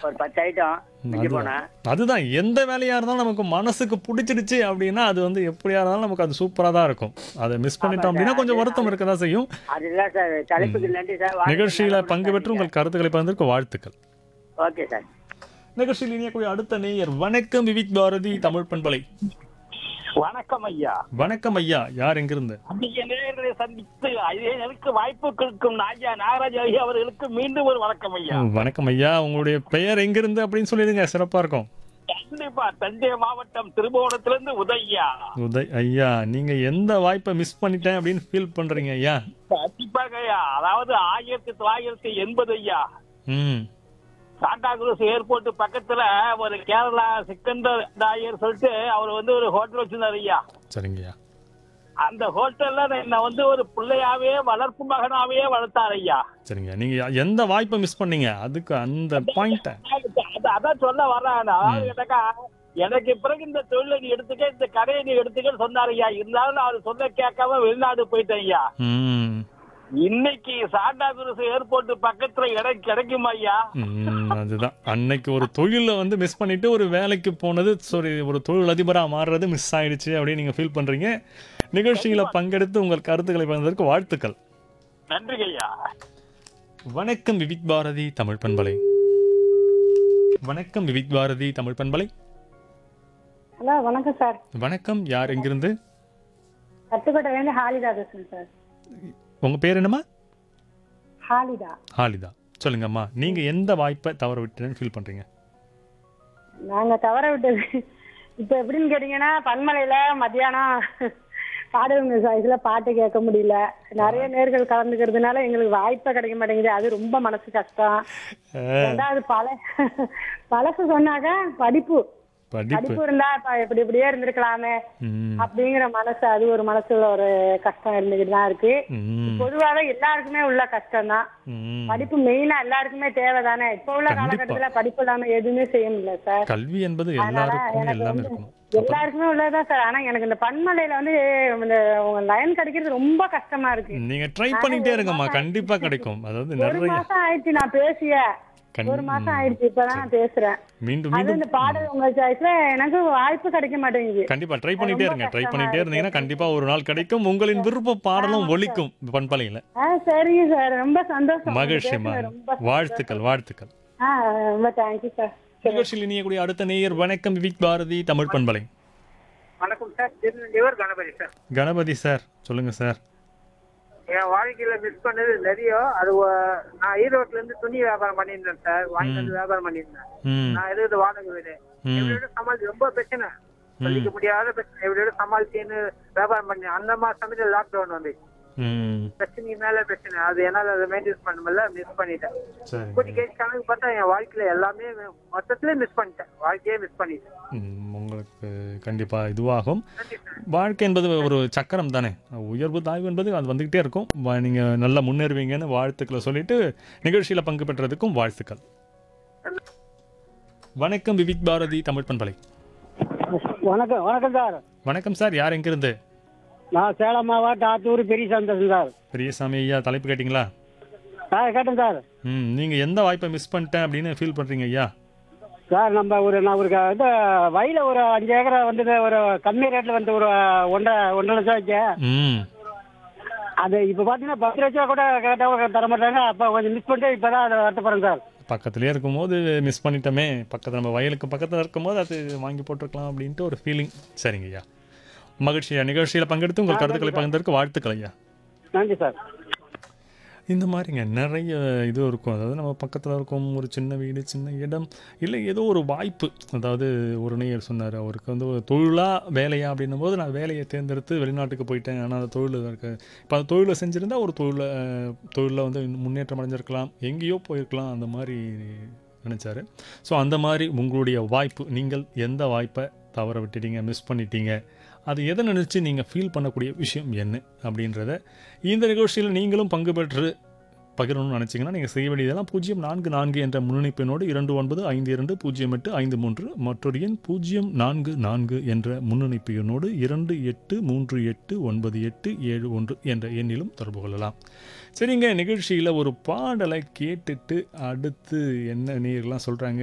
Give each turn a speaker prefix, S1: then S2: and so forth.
S1: ஒரு பத்து ஐட்டம் மிஞ்சி போனா
S2: அதுதான் எந்த வேலையா இருந்தாலும் நமக்கு மனசுக்கு பிடிச்சிடுச்சு அப்படின்னா அது வந்து எப்படியா இருந்தாலும் நமக்கு அது சூப்பரா தான் இருக்கும் அதை மிஸ் பண்ணிட்டோம் அப்படின்னா கொஞ்சம் வருத்தம் இருக்க தான் செய்யும்
S1: அது இல்ல சார் தலைப்புக்கு நன்றி சார்
S2: நிகழ்ச்சியில பங்கு பெற்று உங்கள் கருத்துக்களை பகிர்ந்ததற்கு வாழ்த்துக்கள்
S1: ஓகே சார்
S2: நிகழ்ச்சியில் இணையக்கூடிய அடுத்த நேயர் வணக்கம் விவிக் பாரதி தமிழ் பண்பலை
S3: வணக்கம் ஐயா
S2: வணக்கம் ஐயா யார் எங்கிருந்து
S3: அதிக நேர்களை சந்தித்து எனக்கு வாய்ப்பு கொடுக்கும் ஐயா நாகராஜ் ஐயா அவர்களுக்கு மீண்டும் ஒரு வணக்கம் ஐயா
S2: வணக்கம் ஐயா உங்களுடைய பெயர் எங்கிருந்து அப்படின்னு சொல்லிடுங்க சிறப்பா இருக்கும்
S3: கண்டிப்பா தஞ்சை மாவட்டம் திருபுவனத்திலிருந்து உதய்யா
S2: உதய் ஐயா நீங்க எந்த வாய்ப்பை மிஸ் பண்ணிட்டேன் அப்படின்னு ஃபீல் பண்றீங்க ஐயா
S3: கண்டிப்பாக ஐயா அதாவது ஆயிரத்தி தொள்ளாயிரத்தி எண்பது ஐயா
S2: ம்
S3: சாண்டா குரூஸ் ஏர்போர்ட் பக்கத்துல ஒரு கேரளா சிக்கந்தர் நாயர் சொல்லிட்டு அவர் வந்து ஒரு ஹோட்டல் வச்சிருந்தாரு ஐயா
S2: சரிங்க ஐயா
S3: அந்த ஹோட்டல்ல என்ன வந்து ஒரு பிள்ளையாவே வளர்ப்பு மகனாவே வளர்த்தாரு ஐயா
S2: சரிங்க நீங்க எந்த வாய்ப்பை மிஸ் பண்ணீங்க அதுக்கு அந்த பாயிண்ட
S3: அது- அதான் சொல்ல வர்றேன் அதாவது கேட்டாக்கா எனக்கு பிறகு இந்த தொழிலை நீ எடுத்துக்க இந்த கடையை நீ எடுத்துக்கன்னு சொன்னாரு ஐயா இருந்தாலும் நான் அவர் சொல்ல கேட்காம வெளிநாடு போயிட்டேன் ஐயா
S2: ம்
S3: இன்னைக்கு சாண்டா குருஸ் ஏர்போர்ட் பக்கத்துல இடம் கிடைக்குமா ஐயா
S2: ம், அதுதான் அன்னைக்கு ஒரு தொழில வந்து மிஸ் பண்ணிட்டு ஒரு வேலைக்கு போனது சாரி ஒரு தொழில் அதிபரா மாறுறது மிஸ் ஆயிடுச்சு அப்படின்னு நீங்க ஃபீல் பண்றீங்க நிகழ்ச்சியில பங்கெடுத்து உங்கள் கருத்துக்களை பகிர்ந்ததற்கு வாழ்த்துக்கள்
S3: நன்றி ஐயா
S2: வணக்கம் விவிக் பாரதி தமிழ் பண்பலை வணக்கம் விவிக் பாரதி தமிழ் பண்பலை
S4: ஹலோ வணக்கம் சார்
S2: வணக்கம் யார் எங்கிருந்து
S4: கட்டுக்கோட்டையிலேருந்து ஹாலிதா பேசுறேன் சார்
S2: உங்க பேர் என்னம்மா
S4: ஹாலிதா
S2: ஹாலிதா சொல்லுங்கம்மா நீங்க எந்த வாய்ப்பை தவற விட்டுன்னு ஃபீல் பண்றீங்க
S4: நாங்க தவற விட்டது இப்ப எப்படின்னு கேட்டீங்கன்னா பன்மலையில மத்தியானம் பாடுவங்க சாய்ஸ்ல பாட்டு கேட்க முடியல நிறைய நேர்கள் கலந்துக்கிறதுனால எங்களுக்கு வாய்ப்பே கிடைக்க மாட்டேங்குது அது ரொம்ப மனசு கஷ்டம் ரெண்டாவது பழ பழசு சொன்னாக்க படிப்பு
S2: படிப்பு
S4: படிப்பு இருந்தா இப்ப எப்படி எப்படியே இருந்திருக்கலாமே
S2: ம்,
S4: அப்படிங்கிற மனசு அது ஒரு மனசுல ஒரு கஷ்டம் இருந்துகிட்டு தான் இருக்கு
S2: ம்,
S4: பொதுவாக எல்லாருக்குமே உள்ள கஷ்டம் தான்
S2: ம்.
S4: படிப்பு மெயினா எல்லாருக்குமே தேவைதானே இப்ப உள்ள
S2: கண்டிப்பா.
S4: காலகட்டத்துல படிப்பு இல்லாம எதுவுமே செய்ய முடியல சார்
S2: கல்வி என்பது
S4: அதனால
S2: எல்லாருக்கும்
S4: எனக்கு
S2: எல்லாமே
S4: வந்து
S2: இருக்கணும்
S4: எல்லாருக்குமே உள்ளதுதான் சார் ஆனா எனக்கு இந்த பன்மலையில வந்து இந்த உங்க லைன் கிடைக்கிறது ரொம்ப கஷ்டமா இருக்கு
S2: நீங்க ட்ரை பண்ணிட்டே இருங்கம்மா கண்டிப்பா கிடைக்கும் அதாவது
S4: ஒரு
S2: நிறைய
S4: மாசம் ஆயிடுச்சு நான் பேசிய
S2: கண்-
S4: ஒரு மாசம் ஆயிடுச்சு இப்பதான் நான் பேசுறேன்
S2: மீண்டும்
S4: அது
S2: மீண்டும்
S4: இந்த பாடல் உங்க சாய்ஸ்ல எனக்கு வாய்ப்பு கிடைக்க மாட்டேங்குது
S2: கண்டிப்பா ட்ரை பண்ணிட்டே இருங்க ட்ரை பண்ணிட்டே இருந்தீங்கன்னா கண்டிப்பா ஒரு நாள் கிடைக்கும் உங்களின் விருப்ப பாடலும் ஒலிக்கும் பண்பலையில
S4: ஆ சரிங்க சார் ரொம்ப சந்தோஷம் உங்க
S2: மகிழ்ச்சிமா
S4: பேசுனது ரொம்ப
S2: வாழ்த்துக்கள் வாழ்த்துக்கள்
S4: ஆ ரொம்ப தேங்க்யூ சார்
S2: நிகழ்ச்சியில் இணையக்கூடிய அடுத்த நேயர் வணக்கம் விவிக் பாரதி தமிழ் பண்பலை
S1: வணக்கம் sir Tirunelvelur Ganapathi sir
S2: Ganapathi sir சொல்லுங்க சார்
S1: என் வாழ்க்கையில மிஸ் பண்ணது நிறைய அது ஒ- நான் ஈரோட்ல இருந்து துணி வியாபாரம் பண்ணியிருந்தேன் சார் வாங்கிட்டு வந்து வியாபாரம் பண்ணியிருந்தேன்
S2: ம்
S1: நான் இருக்கிறது வாடகை வீடு
S2: ம்
S1: எப்படியோட சமாளிச்சு ரொம்ப பிரச்சனை சொல்லிக்க முடியாத பிரச்சனை எப்படியோட சமாளிச்சுன்னு வியாபாரம் பண்ணேன் அந்த மாதிரி சமயத்தில் லாக்டவுன் வந்து
S2: ம்
S1: பிரச்சனைக்கு மேல பிரச்சனை அது என்னால அதை மெயின்டைன் பண்ண முடியல மிஸ் பண்ணிட்டேன்
S2: சரி
S1: கூட்டி கேட்டு கணக்கு பார்த்தா என் வாழ்க்கையில எல்லாமே மொத்தத்துல மிஸ் பண்ணிட்டேன் வாழ்க்கையே மிஸ் பண்ணிட்டேன்
S2: ம், உங்களுக்கு கண்டிப்பா இதுவாகும்
S1: நன்றி சார்
S2: வாழ்க்கை என்பது ஒரு சக்கரம் தானே உயர்வு தாய்வு என்பது அது வந்துகிட்டே இருக்கும் வ- நீங்க நல்லா முன்னேறுவீங்கன்னு வாழ்த்துக்களை சொல்லிட்டு நிகழ்ச்சியில பங்கு பெற்றதுக்கும் வாழ்த்துக்கள் வணக்கம் விவிக் பாரதி தமிழ் பண்பலை
S5: வணக்கம் வணக்கம் சார்
S2: வணக்கம் சார் யார் எங்கிருந்து
S5: நான் சேலம் மாவட்டம் ஆத்தூர் பெரிய சந்தோஷம் சார்
S2: பெரியசாமி ஐயா தலைப்பு கேட்டிங்களா
S5: ஆ கேட்டேன் சார்
S2: ம் நீங்க எந்த வாய்ப்பை மிஸ் பண்ணிட்டேன் அப்படின்னு ஃபீல் பண்றீங்க ஐயா
S5: சார் நம்ம ஒரு நான் ஒரு க- இது வயல ஒரு அஞ்சு ஏக்கரை வந்து ஒரு கம்மி ரேட்டில் வந்து ஒரு ஒன்றரை ஒன்றரை லட்சம் வச்சேன்
S2: ம்
S5: அது இப்போ பார்த்தீங்கன்னா பத்து லட்ச ரூபா கூட கேட்டால் தர மாட்டாங்க அப்போ கொஞ்சம் மிஸ் பண்ணிட்டு இப்போ தான் அதை வருத்தப்படுறேன் சார்
S2: பக்கத்துலேயே இருக்கும்போது மிஸ் பண்ணிட்டோமே பக்கத்தில் நம்ம வயலுக்கு பக்கத்தில் இருக்கும்போது அது வாங்கி போட்டிருக்கலாம் அப்படின்ட்டு ஒரு ஃபீலிங் சரிங்க ஐயா மகிழ்ச்சியா நிகழ்ச்சியில் பங்கெடுத்து உங்கள் கருத்துக்களை பகிர்ந்ததற்கு வாழ்த்துக்கள் ஐயா
S5: நன்றி சார்
S2: இந்த மாதிரிங்க நிறைய இது இருக்கும் அதாவது நம்ம பக்கத்தில் இருக்கும் ஒரு சின்ன வீடு சின்ன இடம் இல்லை ஏதோ ஒரு வாய்ப்பு அதாவது ஒரு நேயர் சொன்னார் அவருக்கு வந்து ஒரு தொழிலா வேலையா அப்படின்னும் போது நான் வேலையை தேர்ந்தெடுத்து வெளிநாட்டுக்கு போயிட்டேன் ஆனால் அந்த தொழில் இருக்கு இப்போ அந்த தொழிலை செஞ்சுருந்தா ஒரு தொழிலை தொழிலில் வந்து இன்னும் முன்னேற்றம் அடைஞ்சிருக்கலாம் எங்கேயோ போயிருக்கலாம் அந்த மாதிரி நினச்சாரு ஸோ அந்த மாதிரி உங்களுடைய வாய்ப்பு நீங்கள் எந்த வாய்ப்பை தவற விட்டுட்டீங்க மிஸ் பண்ணிட்டீங்க அது எதை நினச்சி நீங்கள் ஃபீல் பண்ணக்கூடிய விஷயம் என்ன அப்படின்றத இந்த நிகழ்ச்சியில் நீங்களும் பங்கு பெற்று பகிரணும்னு நினச்சிங்கன்னா நீங்கள் செய்ய வேண்டியதெல்லாம் பூஜ்ஜியம் நான்கு நான்கு என்ற முன்னணிப்பெண்ணோடு இரண்டு ஒன்பது ஐந்து இரண்டு பூஜ்ஜியம் எட்டு ஐந்து மூன்று மற்றொரு எண் பூஜ்ஜியம் நான்கு நான்கு என்ற முன்னணிப்பு எண்ணோடு இரண்டு எட்டு மூன்று எட்டு ஒன்பது எட்டு ஏழு ஒன்று என்ற எண்ணிலும் தொடர்பு கொள்ளலாம் சரிங்க நிகழ்ச்சியில் ஒரு பாடலை கேட்டுட்டு அடுத்து என்ன நேர்லாம் சொல்கிறாங்க